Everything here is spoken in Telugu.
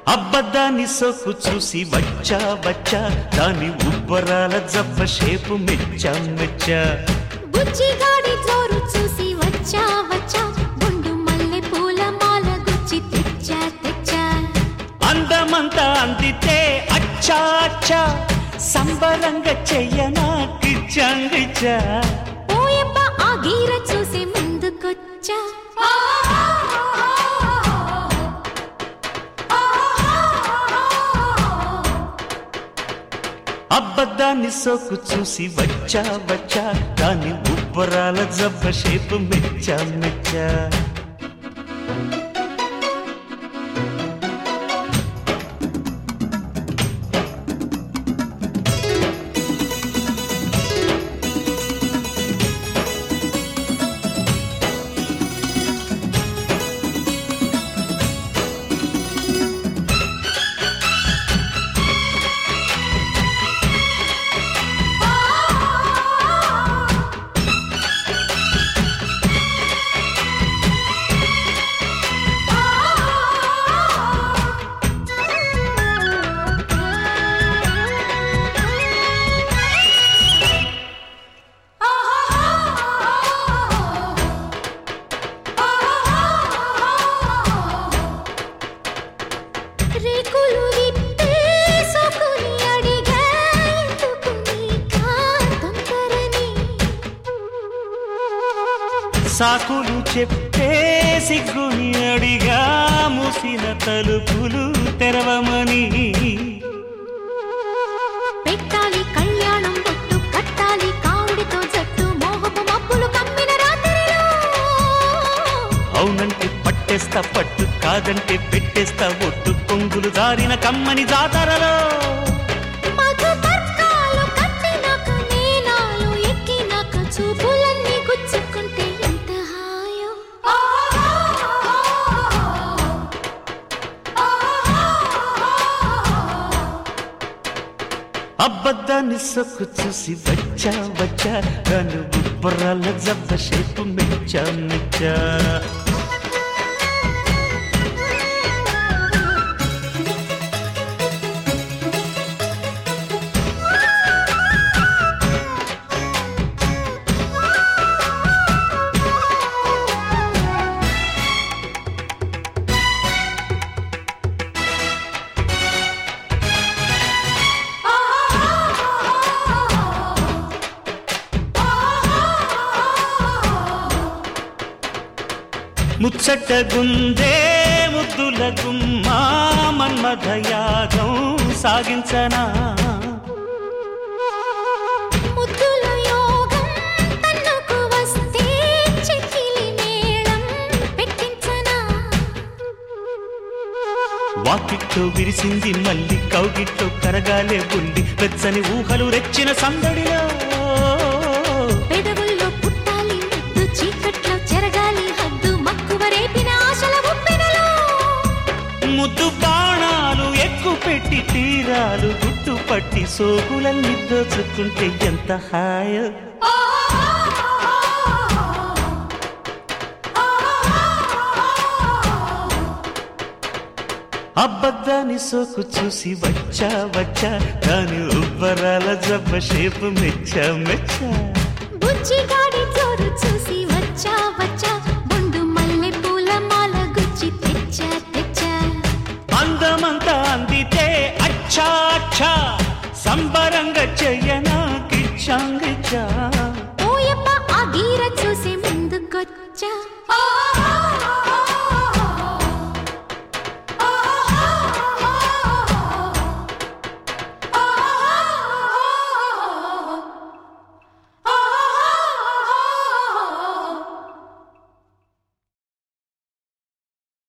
అబ్బద్దాన్ని సోకు చూసి వచ్చా వచ్చా దాని ఉబ్బరాల జబ్బ షేపు మెచ్చా మెచ్చా బుజ్జిగాడి జోరు చూసి వచ్చా వచ్చా గుండు మల్లె పూల మాల గుచ్చి తెచ్చా తెచ్చా అందమంతా అందితే అచ్చా అచ్చా సంబరంగా చెయ్యనా కిచ్చంగిచ్చా ఓయప్ప ఆ గీర చూసి ముందుకొచ్చా అబ్బద్దాన్ని సోకు చూసి వచ్చా వచ్చా దాని ఉబ్బరాల జబ్బ షేపు మెచ్చా మెచ్చా రేకులు విప్పే సోకుని అడిగా ఎందుకు నీకా తొందరని సాకులు చెప్పే సిగ్గుని అడిగా మూసిన తలుపులు తెరవమని పెట్టాలి కళ్యాణం బొట్టు కట్టాలి కావుడితో జట్టు మోహపు మబ్బులు కమ్మిన రాత్రిలో అవునంటే పట్టేస్తా పట్టు కాదంటే పెట్టేస్తా ఒట్టు పొంగులు దారిన కమ్మని జాతరలో మధుపర్కాలు కట్టినాక నేలాలు ఎక్కినాక చూపులన్నీ గుచ్చుకుంటే ఎంత హాయో అబ్బద్దాన్ని సొక్కు చూసి వచ్చా వచ్చా దాని ఉబ్బరాల జబ్బ షేపు మెచ్చా మెచ్చా ముచ్చట గుందే ముద్దుల గుమ్మా మన్మథ యాగం సాగించనా ముద్దుల యోగం తన్నుకు వస్తే చెక్కిలి మేళం పెట్టించనా వాకిట్లో విరిసింది మళ్ళీ కౌగిట్లో కరగాలే బుల్లి వెచ్చని ఊహలు రెచ్చిన సందడిలో పెదవుల్లో పుట్టాలి ముద్దు చీకట్లో చెరగాలి హద్దు మక్కువ రేపిన ఆశల ఉప్పెనలో ముద్దు బాణాలు ఎక్కు పెట్టి తీరాలు గుట్టు పట్టి సోకులన్నీ దోచుకుంటే ఎంత హాయో అబ్బద్దాని సోకు చూసి వచ్చా వచ్చా దాని ఉబ్బరాల జబ్బ షేపు మెచ్చా మెచ్చా బుజ్జిగాడి జోరు చూసి వచ్చా